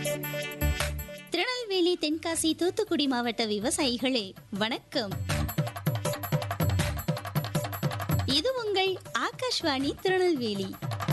திருநெல்வேலி தென்காசி தூத்துக்குடி மாவட்ட விவசாயிகளே வணக்கம் இது உங்கள் ஆகாஷ்வாணி திருநெல்வேலி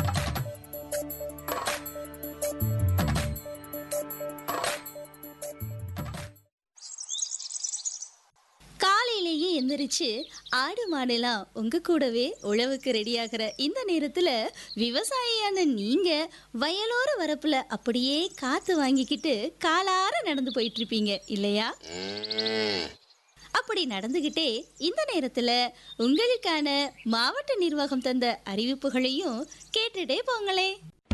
காலையிலேயே எந்திரிச்சு ஆடு மாடெல்லாம் உங்க கூடவே உழவுக்கு ரெடியாகிற இந்த நேரத்துல விவசாயியான நீங்க வயலோர வரப்புல அப்படியே காத்து வாங்கிக்கிட்டு காலார நடந்து போயிட்டு இருப்பீங்க இல்லையா அப்படி நடந்துகிட்டே இந்த நேரத்துல உங்களுக்கான மாவட்ட நிர்வாகம் தந்த அறிவிப்புகளையும் கேட்டுட்டே போங்களே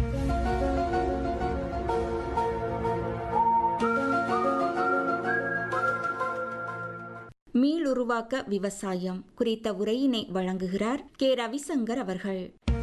மீளுருவாக்க விவசாயம் குறித்த உரையினை வழங்குகிறார் கே ரவிசங்கர் அவர்கள்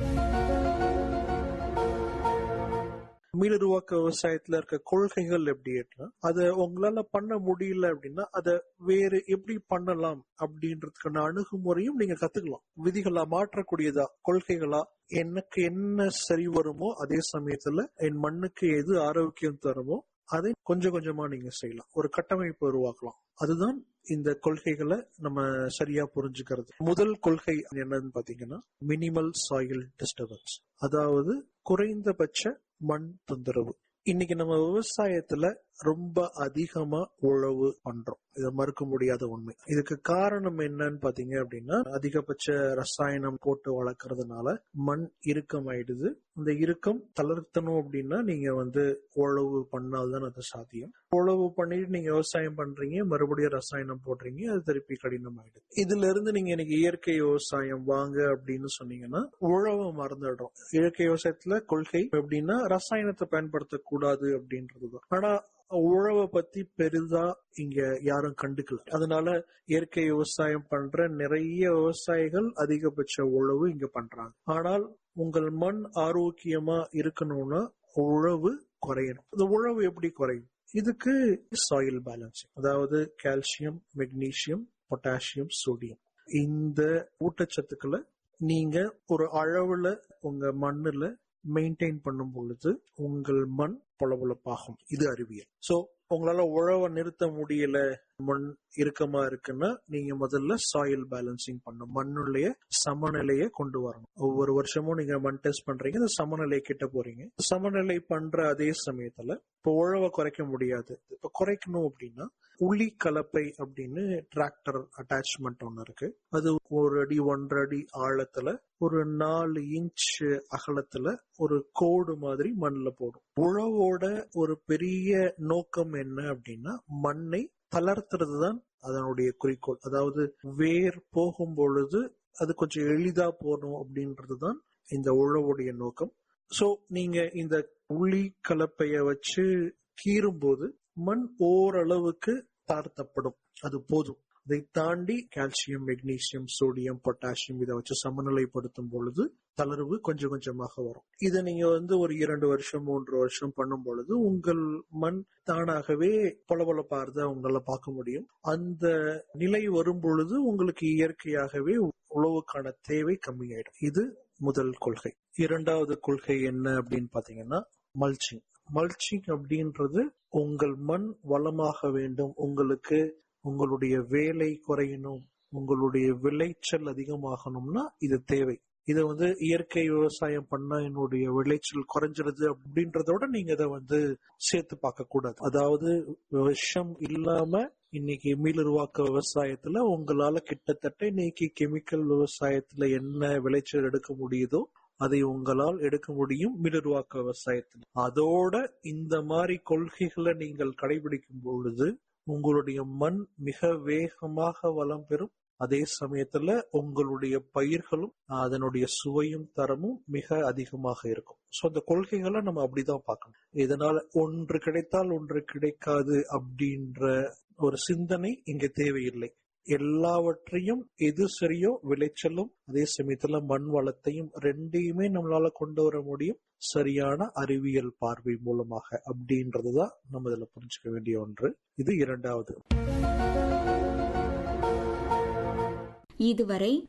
மீளுருவாக்க விவசாயத்துல இருக்க கொள்கைகள் எப்படின்னா அதை உங்களால பண்ண முடியல அப்படின்னா அதை வேறு எப்படி பண்ணலாம் அப்படின்றதுக்கான அணுகுமுறையும் நீங்க கத்துக்கலாம் விதிகளா மாற்றக்கூடியதா கொள்கைகளா எனக்கு என்ன சரி வருமோ அதே சமயத்துல என் மண்ணுக்கு எது ஆரோக்கியம் தருமோ அதை கொஞ்சம் கொஞ்சமா நீங்க செய்யலாம் ஒரு கட்டமைப்பு உருவாக்கலாம் அதுதான் இந்த கொள்கைகளை நம்ம சரியா புரிஞ்சுக்கிறது முதல் கொள்கை என்னன்னு பாத்தீங்கன்னா மினிமல் சாயில் டிஸ்டர்பன்ஸ் அதாவது குறைந்தபட்ச மண் தொந்தரவு இன்னைக்கு நம்ம விவசாயத்துல ரொம்ப அதிகமா உழவு பண்றோம் இதை மறுக்க முடியாத உண்மை இதுக்கு காரணம் என்னன்னு பாத்தீங்க அப்படின்னா அதிகபட்ச ரசாயனம் போட்டு வளர்க்கறதுனால மண் இறுக்கம் ஆயிடுது இந்த இறுக்கம் தளர்த்தணும் அப்படின்னா நீங்க வந்து உழவு பண்ணால்தான் அது சாத்தியம் உழவு பண்ணிட்டு நீங்க விவசாயம் பண்றீங்க மறுபடியும் ரசாயனம் போடுறீங்க அது திருப்பி கடினம் ஆயிடுது இதுல இருந்து நீங்க எனக்கு இயற்கை விவசாயம் வாங்க அப்படின்னு சொன்னீங்கன்னா உழவை மறந்துடுறோம் இயற்கை விவசாயத்துல கொள்கை எப்படின்னா ரசாயனத்தை பயன்படுத்தக்கூடாது அப்படின்றதுதான் ஆனா உழவை பத்தி பெரிதா இங்க யாரும் கண்டுக்கல அதனால இயற்கை விவசாயம் பண்ற நிறைய விவசாயிகள் அதிகபட்ச உழவு இங்க பண்றாங்க ஆனால் உங்கள் மண் ஆரோக்கியமா இருக்கணும்னா உழவு குறையணும் இந்த உழவு எப்படி குறையும் இதுக்கு சாயில் பேலன்சிங் அதாவது கால்சியம் மெக்னீசியம் பொட்டாசியம் சோடியம் இந்த ஊட்டச்சத்துக்களை நீங்க ஒரு அளவுல உங்க மண்ணுல மெயின்டைன் பண்ணும் பொழுது உங்கள் மண் பொலபொலப்பாகும் இது அறிவியல் சோ உங்களால உழவை நிறுத்த முடியல மண் இறுக்கமா இருக்குன்னா நீங்க முதல்ல சாயில் பேலன்சிங் பண்ணும் மண்ணுடைய சமநிலையை கொண்டு வரணும் ஒவ்வொரு வருஷமும் நீங்க மண் டெஸ்ட் பண்றீங்க இந்த சமநிலை கிட்ட போறீங்க சமநிலை பண்ற அதே சமயத்துல இப்போ உழவை குறைக்க முடியாது இப்ப குறைக்கணும் அப்படின்னா உளி கலப்பை அப்படின்னு டிராக்டர் அட்டாச்மெண்ட் ஒன்னு இருக்கு அது ஒரு அடி ஒன்றரை அடி ஆழத்துல ஒரு நாலு இன்ச் அகலத்துல ஒரு கோடு மாதிரி மண்ணுல போடும் உழவோட ஒரு பெரிய நோக்கம் என்ன அப்படின்னா மண்ணை தளர்த்துறது தான் அதனுடைய குறிக்கோள் அதாவது வேர் போகும் பொழுது அது கொஞ்சம் எளிதா போகணும் அப்படின்றது தான் இந்த உழவுடைய நோக்கம் சோ நீங்க இந்த உளி கலப்பைய வச்சு கீறும்போது மண் ஓரளவுக்கு தாழ்த்தப்படும் அது போதும் அதை தாண்டி கால்சியம் மெக்னீசியம் சோடியம் பொட்டாசியம் இதை வச்சு சமநிலைப்படுத்தும் பொழுது தளர்வு கொஞ்சம் கொஞ்சமாக வரும் இதை நீங்க வந்து ஒரு இரண்டு வருஷம் மூன்று வருஷம் பண்ணும் பொழுது உங்கள் மண் தானாகவே பொலபொலப்பார்த உங்களால பார்க்க முடியும் அந்த நிலை வரும் பொழுது உங்களுக்கு இயற்கையாகவே உழவுக்கான தேவை கம்மியாயிடும் இது முதல் கொள்கை இரண்டாவது கொள்கை என்ன அப்படின்னு பாத்தீங்கன்னா மல்ச்சிங் மல்ச்சிங் அப்படின்றது உங்கள் மண் வளமாக வேண்டும் உங்களுக்கு உங்களுடைய வேலை குறையணும் உங்களுடைய விளைச்சல் அதிகமாகணும்னா இது தேவை இதை வந்து இயற்கை விவசாயம் பண்ணா என்னுடைய விளைச்சல் குறைஞ்சிருது அப்படின்றதோட நீங்க இதை வந்து சேர்த்து பார்க்க கூடாது அதாவது விஷம் இல்லாம இன்னைக்கு மீளுருவாக்க விவசாயத்துல உங்களால கிட்டத்தட்ட இன்னைக்கு கெமிக்கல் விவசாயத்துல என்ன விளைச்சல் எடுக்க முடியுதோ அதை உங்களால் எடுக்க முடியும் மீளுருவாக்க விவசாயத்தில் அதோட இந்த மாதிரி கொள்கைகளை நீங்கள் கடைபிடிக்கும் பொழுது உங்களுடைய மண் மிக வேகமாக வளம் பெறும் அதே சமயத்துல உங்களுடைய பயிர்களும் அதனுடைய சுவையும் தரமும் மிக அதிகமாக இருக்கும் சோ அந்த கொள்கைகளை நம்ம அப்படிதான் பார்க்கணும் இதனால ஒன்று கிடைத்தால் ஒன்று கிடைக்காது அப்படின்ற ஒரு சிந்தனை இங்க தேவையில்லை எல்லாவற்றையும் எது சரியோ விளைச்சலும் அதே சமயத்துல மண் வளத்தையும் ரெண்டையுமே நம்மளால கொண்டு வர முடியும் சரியான அறிவியல் பார்வை மூலமாக அப்படின்றதுதான் நம்ம இதுல புரிஞ்சுக்க வேண்டிய ஒன்று இது இரண்டாவது இதுவரை